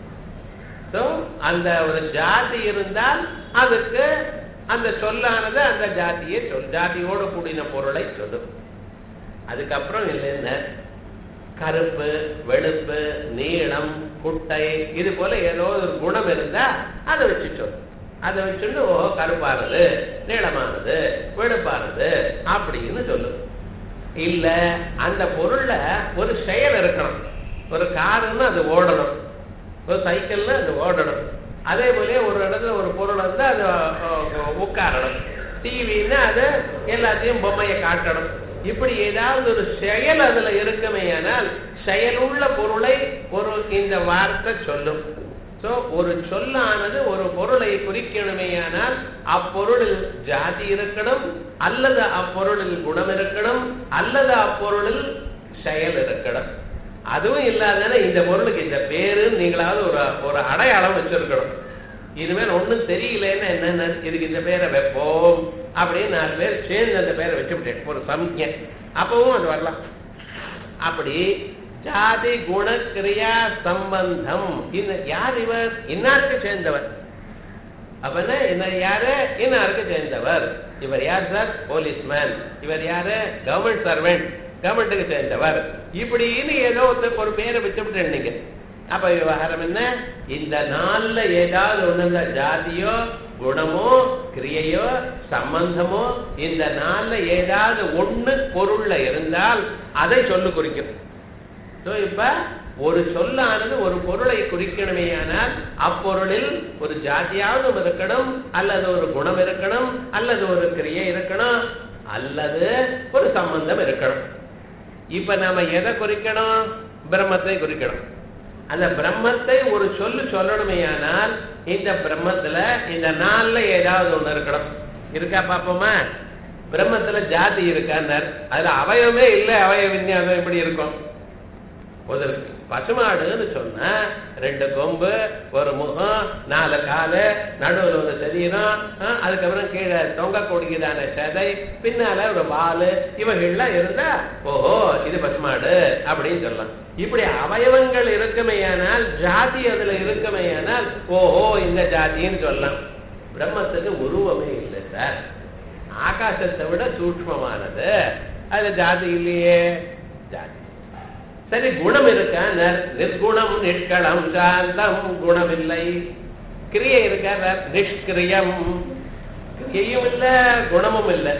ஸோ அந்த ஒரு ஜாதி இருந்தால் அதுக்கு அந்த சொல்லானது அந்த ஜாதியை சொல் ஜாதியோடு கூடின பொருளை சொல்லும் அதுக்கப்புறம் இல்லைன்னு கருப்பு வெளுப்பு நீளம் குட்டை இது போல ஏதோ ஒரு குணம் இருந்தா அதை வச்சு சொல்லும் அதை வச்சுட்டு ஓ கருப்பானது நீளமானது வெளுப்பானது அப்படின்னு சொல்லும் இல்ல அந்த பொருள்ல ஒரு செயல் இருக்கணும் ஒரு காருன்னு அது ஓடணும் ஒரு சைக்கிள்ல அது ஓடணும் அதே போல ஒரு இடத்துல ஒரு பொருள் வந்து அது உட்காரணும் டிவின்னா அது எல்லாத்தையும் பொம்மையை காட்டணும் இப்படி ஏதாவது ஒரு செயல் அதுல இருக்குமேயானால் செயலுள்ள பொருளை ஒரு இந்த வார்த்தை சொல்லும் சோ ஒரு சொல்லானது ஒரு பொருளை குறிக்கணுமேயானால் அப்பொருளில் ஜாதி இருக்கணும் அல்லது அப்பொருளில் குணம் இருக்கணும் அல்லது அப்பொருளில் செயல் இருக்கணும் அதுவும் இல்லாதானே இந்த பொருளுக்கு இந்த பேரு நீங்களாவது ஒரு ஒரு அடையாளம் வச்சிருக்கணும் இனிமேல் ஒண்ணும் தெரியலன்னா என்னென்ன இதுக்கு இந்த பேரை வைப்போம் அப்படின்னு நாலு பேர் சேர்ந்து அந்த பேரை வச்சுவிட்டேன் ஒரு சம்ஞை அப்பவும் அது வரலாம் அப்படி ஜாதி குண கிரியா சம்பந்தம் இந்த யார் இவர் இன்னாருக்கு சேர்ந்தவர் அப்பனா என்ன யாரு இன்னாருக்கு சேர்ந்தவர் இவர் யார் சார் போலீஸ்மேன் இவர் யாரு கவர்மெண்ட் சர்வெண்ட் கவர்மெண்ட்டுக்கு சேர்ந்தவர் இப்படின்னு ஏதோ ஒருத்தருக்கு ஒரு பேரை வச்சுவிட்டேன் நீங்க அப்ப விவகாரம் என்ன இந்த நாள்ல ஏதாவது ஒண்ணு ஜாதியோ குணமோ கிரியையோ சம்பந்தமோ இந்த நாள்ல ஏதாவது ஒண்ணு பொருள்ல இருந்தால் அதை சொல்லு குறிக்கும் ஸோ இப்ப ஒரு சொல்லானது ஒரு பொருளை குறிக்கணுமேயானால் அப்பொருளில் ஒரு ஜாதியாவது இருக்கணும் அல்லது ஒரு குணம் இருக்கணும் அல்லது ஒரு கிரியை இருக்கணும் அல்லது ஒரு சம்பந்தம் இருக்கணும் இப்ப நாம எதை குறிக்கணும் பிரம்மத்தை குறிக்கணும் அந்த பிரம்மத்தை ஒரு சொல்லு சொல்லணுமேயானால் இந்த பிரம்மத்துல இந்த நாள்ல ஏதாவது ஒண்ணு இருக்கணும் இருக்கா பாப்போமா பிரம்மத்துல ஜாதி இருக்கான்னார் அதுல அவயவமே இல்லை அவய விநியாசம் எப்படி இருக்கும் ஒரு பசுமாடுன்னு சொன்னா ரெண்டு கொம்பு ஒரு முகம் நாலு காலு நடுவில் ஒரு சரீரம் அதுக்கப்புறம் கீழே தொங்கக்கூடியதான சதை பின்னால ஒரு வாலு இவைகள்லாம் இருந்தா ஓஹோ இது பசுமாடு அப்படின்னு சொல்லலாம் இப்படி அவயவங்கள் இருக்குமேயானால் ஜாதி அதுல இருக்குமேயானால் ஓஹோ இந்த ஜாதின்னு சொல்லலாம் பிரம்மத்துக்கு உருவமே இல்லை சார் ஆகாசத்தை விட சூக்மமானது அது ஜாதி இல்லையே ஜாதி சரி குணம் இருக்கா நிர்குணம் நிஷ்களம் சாந்தம் குணம் இல்லை கிரியை இருக்க நிஷ்கிரியம் கிரியையும் இல்ல குணமும் இல்லை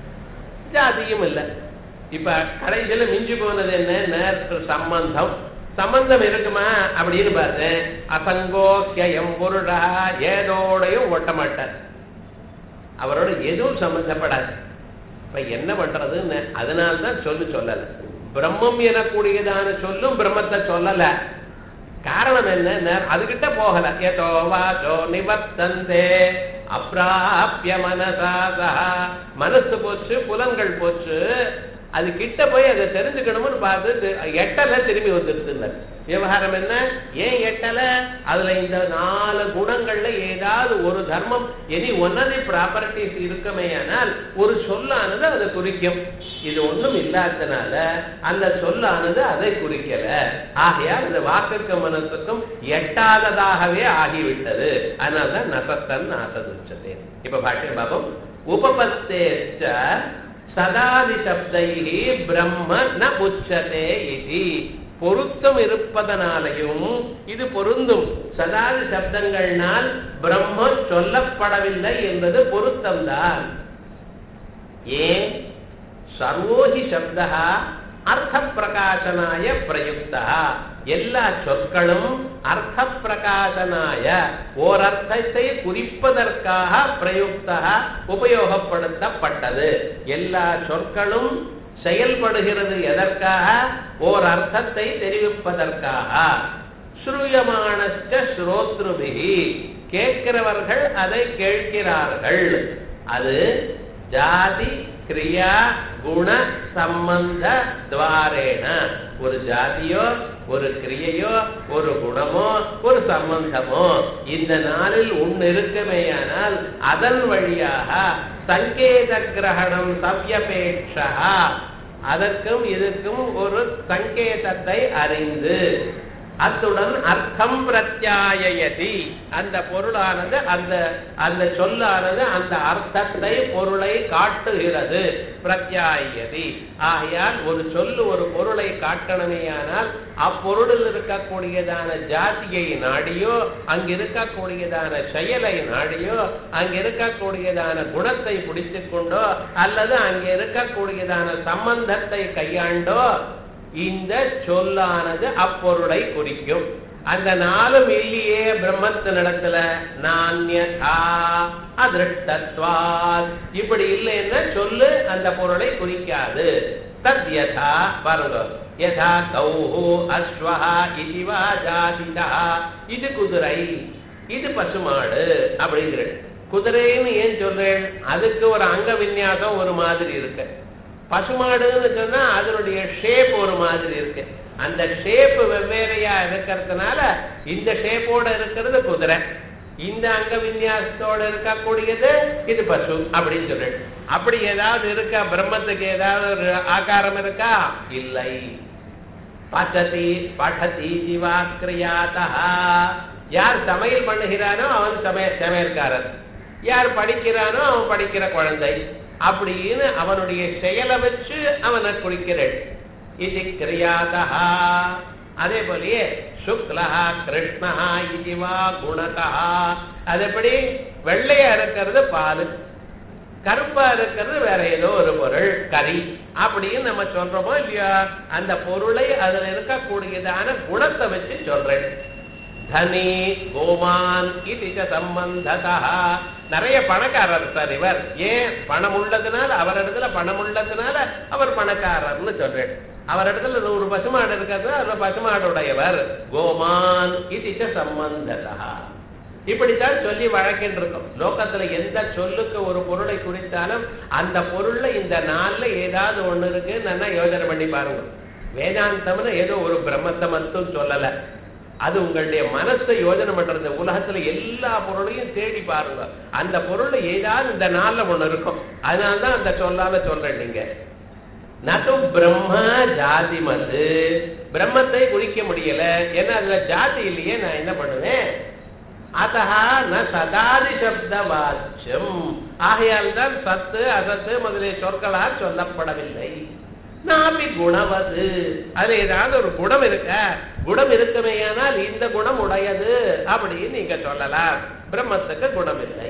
ஜாதியும் இல்லை இப்ப கடைசியில மிஞ்சி போனது என்ன சம்பந்தம் சம்பந்தம் இருக்குமா அப்படின்னு பார்த்தேன் அசங்கோக்கியம் பொருடா ஏதோடையும் ஒட்ட மாட்டார் அவரோட எதுவும் சம்பந்தப்படாது இப்ப என்ன பண்றதுன்னு அதனால்தான் சொல்லு சொல்லல பிரம்மம் எனக்கூடியதான சொல்லும் பிரம்மத்தை சொல்லல காரணம் என்ன அதுகிட்ட போகல ஏதோ வாசோ நிவர்த்தந்தே அப்பிராபிய மனசா சஹா. மனசு போச்சு புலன்கள் போச்சு அது கிட்ட போய் அதை தெரிஞ்சுக்கணும்னு பார்த்து தி- எட்டல திரும்பி வந்துருது விவகாரம் என்ன ஏன் எட்டல அதுல இந்த நாலு குணங்கள்ல ஏதாவது ஒரு தர்மம் எனி ஒன்னதி ப்ராப்பர்ட்டிஸ் இருக்குமேயானால் ஒரு சொல்லானது அதை குறிக்கும் இது ஒண்ணும் இல்லாததுனால அந்த சொல்லானது அதை குறிக்கல ஆகையால் இந்த வாக்குக்கும் மனசுக்கும் எட்டாததாகவே ஆகிவிட்டது அதனால்தான் நசத்தன் நாசதுச்சதே இப்ப பாட்டியம் பாபம் உபபத்தேச்ச சதாதி சப்தைஹி பிரம்ம ந உச்சதே இது பொருத்தம் இருப்பதனாலையும் இது பொருந்தும் சதாதி சப்தங்கள்னால் பிரம்மம் சொல்லப்படவில்லை என்பது பொருத்தம்தான் ஏன் சர்வோஹி சப்தா அர்த்த பிரகாசனாய பிரயுக்தா எல்லா சொற்களும் அர்த்த பிரகாசனாய ஓர் அர்த்தத்தை குறிப்பதற்காக பிரயுக்தா உபயோகப்படுத்தப்பட்டது எல்லா சொற்களும் செயல்படுகிறது எதற்காக ஓர் அர்த்தத்தை தெரிவிப்பதற்காக ஸ்ரூயமானஸ்ட ஸ்ரோத்ருபிகி கேட்கிறவர்கள் அதை கேட்கிறார்கள் அது ஜாதி கிரியா குண சம்பந்த துவாரேன ஒரு ஜாதியோ ஒரு கிரியையோ ஒரு குணமோ ஒரு சம்பந்தமோ இந்த நாளில் ஒன்று இருக்குமேயானால் அதன் வழியாக சங்கேத கிரகணம் சவ்யபேட்சா அதற்கும் இதற்கும் ஒரு சங்கேதத்தை அறிந்து அத்துடன் அர்த்தம் பிரத்யாயதி அந்த பொருளானது அந்த அந்த சொல்லானது அந்த அர்த்தத்தை பொருளை காட்டுகிறது பிரத்யாயதி ஆகையால் ஒரு சொல்லு ஒரு பொருளை காட்டணுமேயானால் அப்பொருளில் இருக்கக்கூடியதான ஜாதியை நாடியோ அங்க இருக்கக்கூடியதான செயலை நாடியோ அங்க இருக்கக்கூடியதான குணத்தை பிடித்துக் கொண்டோ அல்லது அங்க இருக்கக்கூடியதான சம்பந்தத்தை கையாண்டோ இந்த சொல்லானது அப்பொருளை குறிக்கும் அந்த நாளும் இல்லையே பிரம்மத்தினிடத்துல நான்யதா அதிருஷ்டத்வாத் இப்படி இல்லைன்னா சொல்லு அந்த பொருளை குறிக்காது தத் யதா பாருங்க யதா கௌஹு அஸ்வஹா இதுவா ஜாதிதா இது குதிரை இது பசுமாடு அப்படிங்கிற குதிரைன்னு ஏன் சொல்றேன் அதுக்கு ஒரு அங்க விநியாசம் ஒரு மாதிரி இருக்கு பசுமாடுன்னு சொன்னா அதனுடைய ஷேப் ஒரு மாதிரி இருக்கு அந்த ஷேப் வெவ்வேறையா இருக்கிறதுனால இந்த ஷேப்போட இருக்கிறது குதிரை இந்த அங்க விநியாசத்தோட இருக்கக்கூடியது இது பசு அப்படின்னு சொல்லிட்டு அப்படி ஏதாவது இருக்கா பிரம்மத்துக்கு ஏதாவது ஒரு ஆகாரம் இருக்கா இல்லை பச்சதி படதி ஜீவாக்கிரியாதா யார் சமையல் பண்ணுகிறானோ அவன் சமைய சமையல்காரன் யார் படிக்கிறானோ அவன் படிக்கிற குழந்தை அப்படின்னு அவனுடைய செயலை வச்சு அவனை குறிக்கிறேன் இது கிரியாதா அதே போலயே சுக்லா கிருஷ்ணா இதுவா குணகா அது எப்படி வெள்ளையா இருக்கிறது பால் கருப்பா இருக்கிறது வேற ஏதோ ஒரு பொருள் கறி அப்படின்னு நம்ம சொல்றோமோ இல்லையா அந்த பொருளை அதுல இருக்கக்கூடியதான குணத்தை வச்சு சொல்றேன் தனி கோமான் இது சம்பந்ததா நிறைய பணக்காரர் சார் இவர் ஏன் பணம் உள்ளதுனால அவர் இடத்துல பணம் உள்ளதுனால அவர் பணக்காரர்னு சொல்றேன் அவர் இடத்துல நூறு பசுமாடு இருக்கிறது அதுல பசுமாடுடையவர் கோமான் இது சம்பந்ததா இப்படித்தான் சொல்லி வழக்கின்றிருக்கும் லோகத்துல எந்த சொல்லுக்கு ஒரு பொருளை குறித்தாலும் அந்த பொருள்ல இந்த நாள்ல ஏதாவது ஒண்ணு இருக்கு நல்லா யோசனை பண்ணி பாருங்க வேதாந்தம்னு ஏதோ ஒரு பிரம்மத்தை மட்டும் சொல்லல அது உங்களுடைய மனசை யோஜனை பண்றது உலகத்துல எல்லா பொருளையும் தேடி பாருங்க அந்த பொருள்ல ஏதாவது இந்த நாள்ல ஒண்ணு இருக்கும் அதனாலதான் அந்த சொல்லாம சொல்றேன் நீங்க நது பிரம்ம ஜாதி மது பிரம்மத்தை குறிக்க முடியல ஏன்னா அதுல ஜாதி இல்லையே நான் என்ன பண்ணுவேன் அதஹா ந சதாதி சப்த வாச்சியம் ஆகையால் தான் சத்து அசத்து முதலிய சொற்களால் சொல்லப்படவில்லை நாபி குணவது அது ஏதாவது ஒரு குணம் இருக்க குணம் இருக்குமேயானால் இந்த குணம் உடையது அப்படின்னு நீங்க சொல்லலாம் பிரம்மத்துக்கு குணம் இல்லை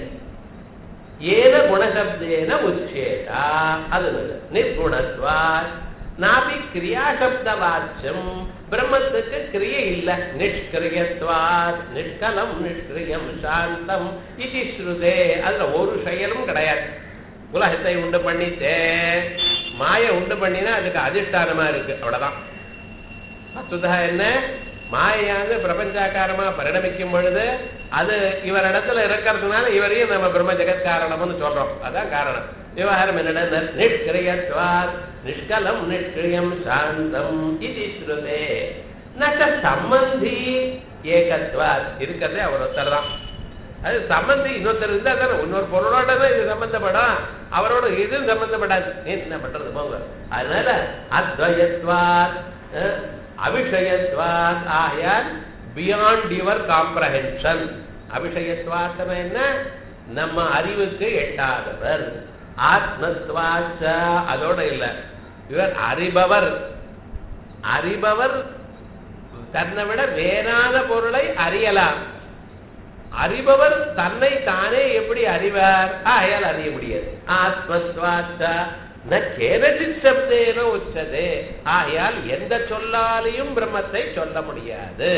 ஏன குணசப்தேன உச்சேதா அது நிர்குணத்வா நாபி கிரியாசப்த வாச்சியம் பிரம்மத்துக்கு கிரியை இல்ல நிஷ்கிரியத்வாத் நிஷ்கலம் நிஷ்கிரியம் சாந்தம் இது ஸ்ருதே அதுல ஒரு செயலும் கிடையாது உலகத்தை உண்டு பண்ணித்தே மாயை உண்டு பண்ணினா அதுக்கு அதிஷ்டானமா இருக்கு அவ்வளவுதான் வஸ்துதா என்ன மாயானது பிரபஞ்சாக்காரமா பரிணமிக்கும் பொழுது அது இவரிடத்துல இருக்கிறதுனால இவரையும் நம்ம பிரம்ம ஜெகத்காரணம்னு சொல்றோம் அதான் காரணம் விவகாரம் என்னடா நிஷ்கிரியத்வாத் நிஷ்கலம் நிஷ்கிரியம் சாந்தம் இது ஸ்ருதே நச்ச சம்பந்தி ஏகத்வாத் இருக்கிறதே அவர் ஒருத்தர் தான் அது சம்பந்தி இன்னொருத்தர் இருந்தா தானே இன்னொரு பொருளோட தான் இது சம்பந்தப்படும் அவரோட இதுவும் சம்பந்தப்படாது என்ன பண்றது போங்க அதனால அத்வயத்வாத் அஹ், அபிஷயத்வாத் ஆகையால் பியாண்ட் யுவர் காம்ப்ரஹென்ஷன் அபிஷயத்வாத்னா என்ன நம்ம அறிவுக்கு எட்டாதவர் ஆத்மத்வாச்ச அதோட இல்ல இவர் அறிபவர் அறிபவர் தன்னை விட வேறான பொருளை அறியலாம் அறிபவர் தன்னை தானே எப்படி அறிவார் ஆயால் அறிய முடியாது ஆத்மத்வாச்ச கேனச்சித் சப்தேன உச்சதே ஆயால் எந்த சொல்லாலையும் பிரம்மத்தை சொல்ல முடியாது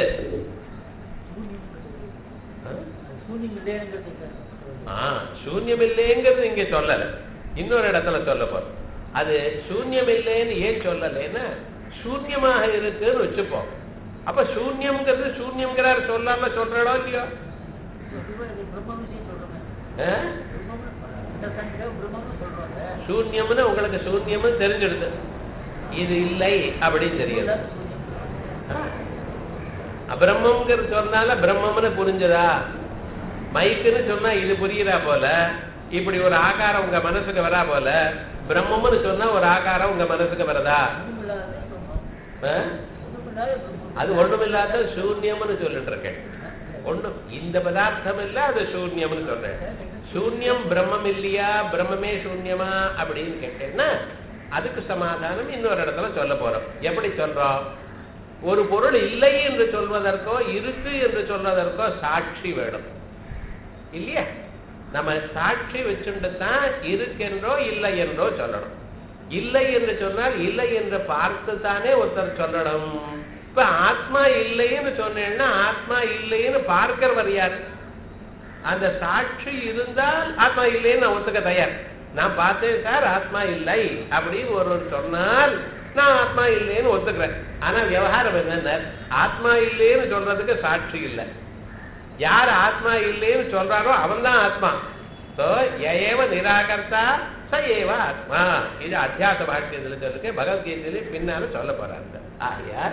சூன்யம் இல்லைங்கிறது
ஆ சூன்யம் இல்லைங்கிறது இங்க சொல்லல இன்னொரு இடத்துல சொல்ல போறோம் அது சூன்யம் இல்லைன்னு ஏன் சொல்லலைன்னா சூன்யமாக இருக்குன்னு வச்சுப்போம் அப்ப சூன்யம்ங்கிறது சூன்யம்ங்கிறார் சொல்லாம சொல்றடோ இல்லையோ
பிரம்ம விஷயம் சொல்றோமே
ஆ?
இந்த சங்கில பிரம்மம்னு சொல்றாங்க
சூன்யம்னு உங்களுக்கு சூன்யம்னு தெரிஞ்சிடுது இது இல்லை அப்படின்னு தெரியுது அபிரம்மங்கிறது சொன்னால பிரம்மம்னு புரிஞ்சதா மைக்குன்னு சொன்னா இது புரியுதா போல இப்படி ஒரு ஆகாரம் உங்க மனசுக்கு வரா போல பிரம்மம்னு சொன்னா ஒரு ஆகாரம் உங்க மனசுக்கு வரதா
ஒண்ணுமில்லாத பிரம்மம்
ஆ?
ஒண்ணுமில்லாத பிரம்மம்
அது ஒண்ணுமில்லாத சூன்யம்னு சொல்லிட்டு இருக்கேன் ஒண்ணும் இந்த பதார்த்தம் இல்ல அது சூன்யம்னு சொல்றேன் சூன்யம் பிரம்மம் இல்லையா பிரம்மமே சூன்யமா அப்படின்னு கேட்டேன்னா அதுக்கு சமாதானம் இன்னொரு இடத்துல சொல்ல போறோம் எப்படி சொல்றோம் ஒரு பொருள் இல்லை என்று சொல்வதற்கோ இருக்கு என்று சொல்வதற்கோ சாட்சி வேணும் இல்லையா நம்ம சாட்சி வச்சுட்டு தான் இருக்கென்றோ இல்லை என்றோ சொல்லணும் இல்லை என்று சொன்னால் இல்லை என்று பார்த்து தானே ஒருத்தர் சொல்லணும் இப்ப ஆத்மா இல்லைன்னு சொன்னேன்னா ஆத்மா இல்லைன்னு பார்க்கிறவர் யார் அந்த சாட்சி இருந்தால் ஆத்மா இல்லைன்னு நான் ஒத்துக்க தயார் நான் பார்த்தேன் சார் ஆத்மா இல்லை அப்படின்னு ஒருவர் சொன்னால் நான் ஆத்மா இல்லைன்னு ஒத்துக்கிறேன் ஆனா விவகாரம் என்னன்னா ஆத்மா இல்லைன்னு சொல்றதுக்கு சாட்சி இல்லை யார் ஆத்மா இல்லைன்னு சொல்றாரோ அவன் தான் ஆத்மா சோ ஏவ நிராகர்த்தா ச ஏவ ஆத்மா இது அத்தியாச பாஷ்யத்தில் சொல்லிருக்கு பகவத்கீதையில பின்னால சொல்ல போறாங்க ஆகையால்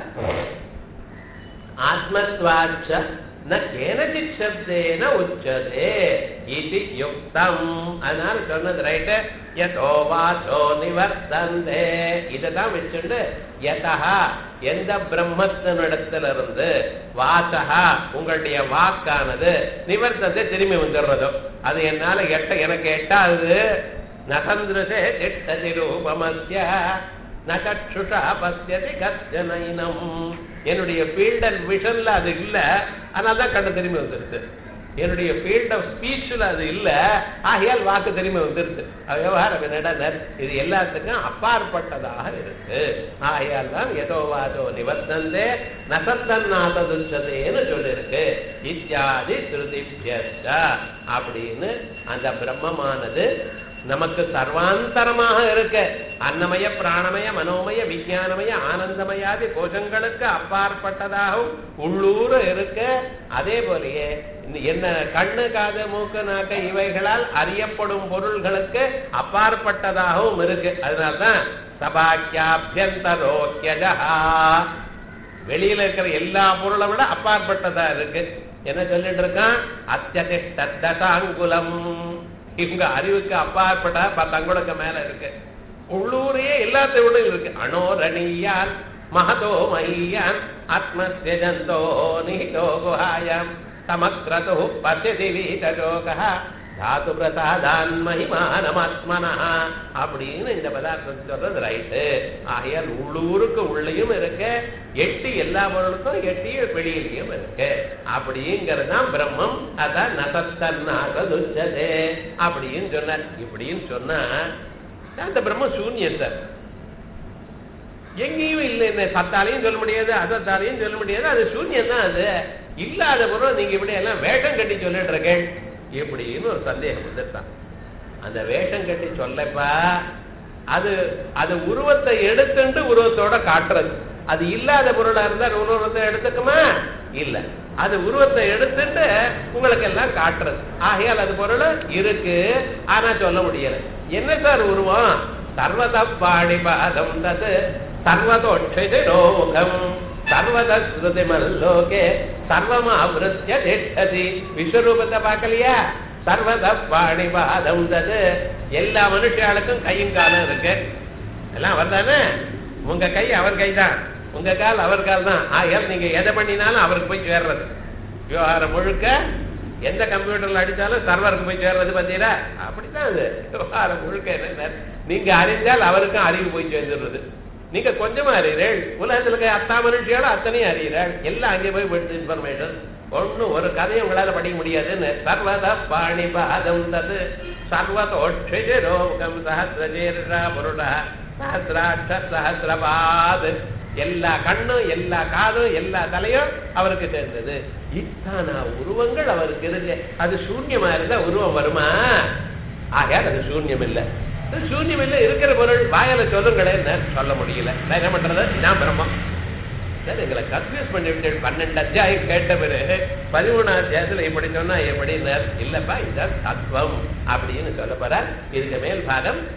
ஆத்மத்வாச்ச ந கேனச்சித் சப்தேன உச்சதே இது யுக்தம் அதனால சொன்னது ரைட்டு யதோ வாசோ நிவர்த்தந்தே இதைதான் வச்சுண்டு யதா எந்த பிரம்மத்தினிடத்திலிருந்து வாசகா உங்களுடைய வாக்கானது நிவர்த்தத்தை திரும்பி வந்துடுறதோ அது என்னால எட்ட எனக்கு எட்டாது நசந்திரசே திட்டதி ரூபமஸ்ய நச்சுஷா பசியதி கச்சனைனம் என்னுடைய ஃபீல்ட் அண்ட் விஷன்ல அது இல்ல அதனால தான் கண்ணு திரும்பி வந்துருது என்னுடைய ஃபீல்ட் ஆஃப் ஸ்பீச்ல அது இல்ல ஆகையால் வாக்கு திரும்பி வந்துருது அது விவகாரம் என்னடா இது எல்லாத்துக்கும் அப்பாற்பட்டதாக இருக்கு ஆகையால் தான் எதோ வாதோ நிவர்த்தந்தே நசத்தன்னாததுச்சதேன்னு சொல்லியிருக்கு இத்தியாதி ஸ்ருதிபியஸ்ட அப்படின்னு அந்த பிரம்மமானது நமக்கு சர்வாந்தரமாக இருக்க அன்னமய பிராணமய மனோமய விஞ்ஞானமய ஆனந்தமயாதி கோஷங்களுக்கு அப்பாற்பட்டதாகவும் உள்ளூர இருக்க அதே போலயே இந்த என்ன கண்ணு காது மூக்கு நாக்கு இவைகளால் அறியப்படும் பொருள்களுக்கு அப்பாற்பட்டதாகவும் இருக்கு அதனால்தான் சபாக்கியாபியந்தரோக்கியஜா வெளியில இருக்கிற எல்லா பொருளை விட அப்பாற்பட்டதா இருக்கு என்ன சொல்லிட்டு இருக்கான் அத்தியதிஷ்டதாங்குலம் இவங்க அறிவுக்கு அப்பாற்பட்ட பத்தங்குளுக்கு மேல இருக்கு உள்ளூரையே எல்லாத்தை விட இருக்கு அணோரணியான் மகதோ மையான் ஆத்மஸ்யஜந்தோ நிஹிதோ குஹாயாம் சமக்ரது பசியதி வீதஜோகா தாது பிரசாதான் மகிமானமாத்மனா அப்படின்னு இந்த பதார்த்தம் சொல்றது ரைட்டு ஆகையால் உள்ளூருக்கு உள்ளேயும் இருக்கு எட்டி எல்லா பொருளுக்கும் எட்டி வெளியிலையும் இருக்கு அப்படிங்கிறது தான் பிரம்மம் அதான் நசத்தன்னாகதுச்சதே அப்படின்னு சொன்னார் இப்படின்னு சொன்னா அந்த பிரம்மம் சூன்யம் சார் எங்கேயும் இல்லைன்னு சத்தாலையும் சொல்ல முடியாது அசத்தாலையும் சொல்ல முடியாது அது சூன்யம் தான் அது இல்லாத பொருள் நீங்க இப்படி எல்லாம் வேஷம் கட்டி சொல்லிட்டு இருக்கேன் இப்படின்னு ஒரு சந்தேகம் வந்துட்டான் அந்த வேஷம் கட்டி சொல்லப்பா அது அது உருவத்தை எடுத்துட்டு உருவத்தோட காட்டுறது அது இல்லாத பொருளா இருந்தா உருவத்தை எடுத்துக்குமா இல்ல அது உருவத்தை எடுத்துட்டு உங்களுக்கு எல்லாம் காட்டுறது ஆகையால் அது பொருள் இருக்கு ஆனா சொல்ல முடியல என்ன சார் உருவம் சர்வத பாடி பாதம் தது சர்வதோட்சது ரோகம் சர்வத ஸ்ருதி மல்லோகே சர்வமாவிருத்திய திஷ்டதி விஸ்வரூபத்தை பார்க்கலையா சர்வத பாணி பாதம் தது எல்லா மனுஷாளுக்கும் கையும் காலும் இருக்கு எல்லாம் அவர் தானே உங்க கை அவர் கை தான் உங்க கால் அவர் கால் தான் ஆகையால் நீங்க எதை பண்ணினாலும் அவருக்கு போய் சேர்றது விவகாரம் முழுக்க எந்த கம்ப்யூட்டர்ல அடிச்சாலும் சர்வருக்கு போய் சேர்றது பார்த்தீங்களா அப்படித்தான் அது விவகாரம் முழுக்க என்ன நீங்க அறிந்தால் அவருக்கும் அறிவு போய் சேர்ந்துடுறது நீங்க கொஞ்சமா அறிகிறீர்கள் உலகத்துல இருக்க அத்தா மனுஷியோட அத்தனையும் அறிகிறாள் எல்லாம் அங்கே போய் போயிடுது இன்ஃபர்மேஷன் ஒன்னும் ஒரு கதையும் உங்களால படிக்க முடியாதுன்னு சர்வத பாணி பாதம் தது சர்வதோட்சரோகம் சஹசிரஜீர்ஷா புருடா சஹசிராட்ச சஹசிரபாத் எல்லா கண்ணும் எல்லா காதும் எல்லா தலையும் அவருக்கு சேர்ந்தது இத்தனை உருவங்கள் அவருக்கு இருக்கு அது சூன்யமா இருந்தா உருவம் வருமா ஆகையால் அது சூன்யம் இல்லை அது சூன்யம் இல்லை இருக்கிற பொருள் வாயால சொல்லுங்களேன் சொல்ல முடியல நான் என்ன பண்றது இதான் பிரம்மம் சார் எங்களை கன்ஃபியூஸ் பண்ணி விட்டு பன்னெண்டு அத்தியாயம் கேட்ட பிறகு பதிமூணாம் அத்தியாயத்துல இப்படி சொன்னா எப்படி இல்லப்பா இதுதான் தத்துவம் அப்படின்னு சொல்ல போறார் இதுக்கு மேல் பாகம்